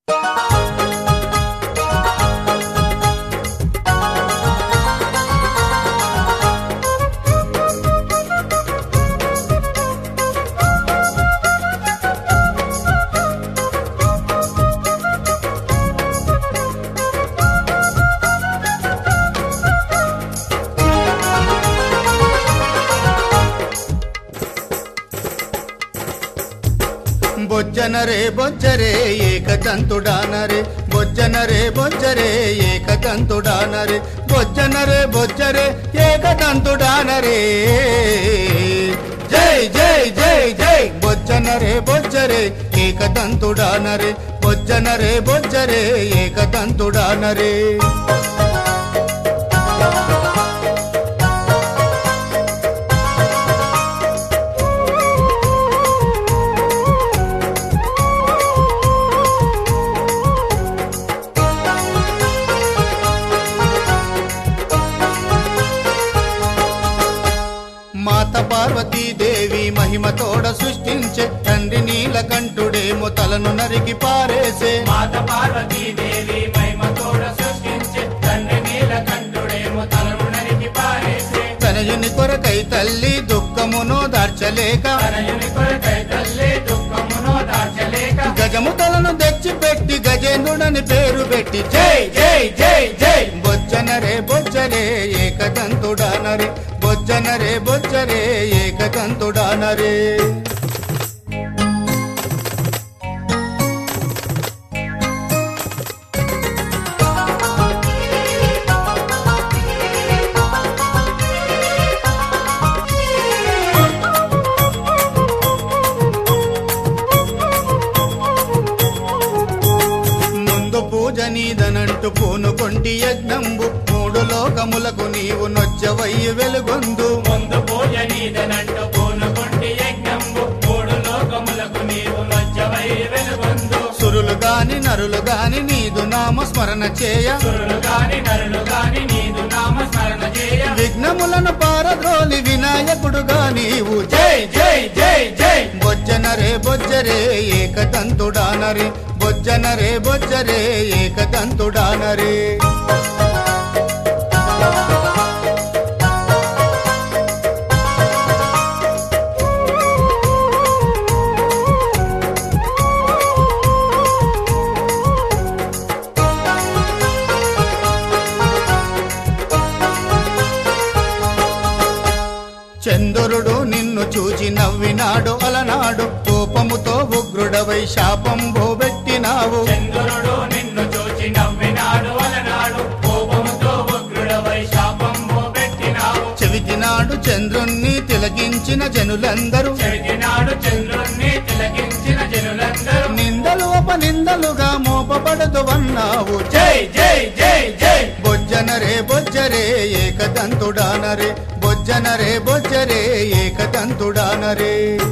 బొజ్జనరే బొజ్జరే ఏకదంతుడానరే బొజ్జనరే బొజ్జరే ఏకదంతుడానరే బొజ్జనరే బొజ్జరే ఏకదంతుడానరే జై జై జై జై బొజ్జనరే బొజ్జరే ఏకదంతుడానరే బొజ్జనరే బొజ్జరే ఏకదంతుడానరే మాత పార్వతీదేవి మహిమతోడ సృష్టించే తండ్రి నీలకంఠుడేమో తలను నరికి పారేసే మాత పార్వతీదేవి మహిమతోడ సృష్టించే తండ్రి నీలకంఠుడేమో తలను నరికి పారేసే తనయుని కొరకై తల్లి దుఃఖమును దార్చలేక తనయుని కొరకై తల్లి దుఃఖమును దాచలేక గజము తలను తెచ్చి పెట్టి గజేంద్రుడని పేరు పెట్టి జై జై జై జై బొజ్జనరే బొజ్జరే ఏకదంతుడానరే బొజ్జనరే బొజ్జరే ఏకదంతుడానరే ముందు పూజ నీదనంటూ పూనుకొంటి యజ్ఞంబు మూడు లోకములకు నీవు నొచ్చవయ్యి వెలుగొందు ముందు పూజ నీదనంటూ పూనుకొంటి యజ్ఞంబు మూడు లోకములకు నీవు నచ్చవై వెలుగొందు సురులు గాని నరులు గాని నీదు నామ స్మరణ చేయ సురులు గాని నరులు గాని నీదు నామ స్మరణ చేయ విఘ్నములను పారద్రోలి వినాయకుడుగా నీవు జై జై జై జై బొజ్జనరే బొజ్జరే ఏకదంతుడానరే బొజ్జనరే బొజ్జరే ఏకదంతుడానరే చంద్రుడు నిన్ను చూచి నవ్వినాడు అలనాడు కోపముతో ఉగ్రుడవై శాపం భోబెట్టినావు చంద్రుడు నిన్ను చూచి నవ్వినాడు అలనాడు కోపముతో ఉగ్రుడవై శాపం పెట్టినావు చెవిటినాడు చంద్రుణ్ణి తిలకించిన జనులందరూ చెవిటినాడు చంద్రుణ్ణి తిలకించిన జనులందరూ నిందలు నిందలుగా మోపబడదు అన్నావు జై జై జై జై బొజ్జనరే బొజ్జరే ఏకదంతుడానరే బొజ్జనరే బొజ్జరే ఏకదంతుడానరే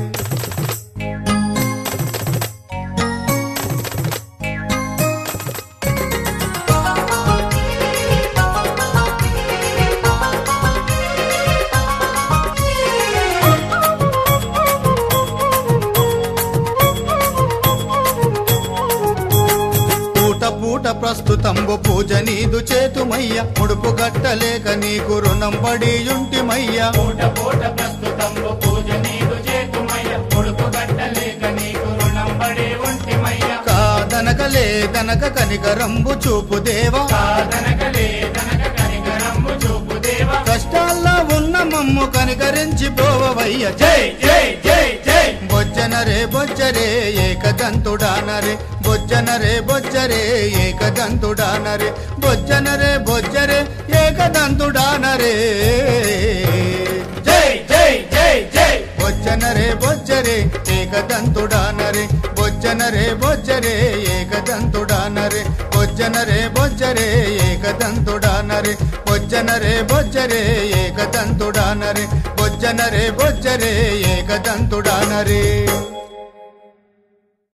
పూట పూట ప్రస్తుతంబు పూజ నీదు చేతుమయ్య ముడుపు గట్టలేక నీకు రుణం పడి యుంటిమయ్య పూట పూట ప్రస్తుతంబు పూజ నీకు చేతుమయ్య పొడుపు గట్టలేక నీకు రుణం పడి ఉంటిమయ్య కాదనక లేదనక కనికరంబు చూపు దేవా కాదనకలే తనక కనికరమ్ము చూపు దేవా కష్టాల్లో ఉన్న మమ్ము కనికరించి పోవయ్య జై జై జై జై బొజ్జనరే బొజ్జరే ఏకదంతుడానరే బొజ్జనరే బొజ్జరే ఏకదంతుడానరే బొజ్జనరే బొజ్జరే ఏకదంతుడానరే జై జై జై జై బొజ్జనరే బొజ్జరే ఏకదంతుడానరే బొజ్జనరే బొజ్జరే ఏకదంతుడానరే బొజ్జనరే బొజ్జరే ఏకదంతుడానరే బొజ్జనరే బొజ్జరే ఏకదంతుడానరే బొజ్జనరే బొజ్జరే ఏకదంతుడానరే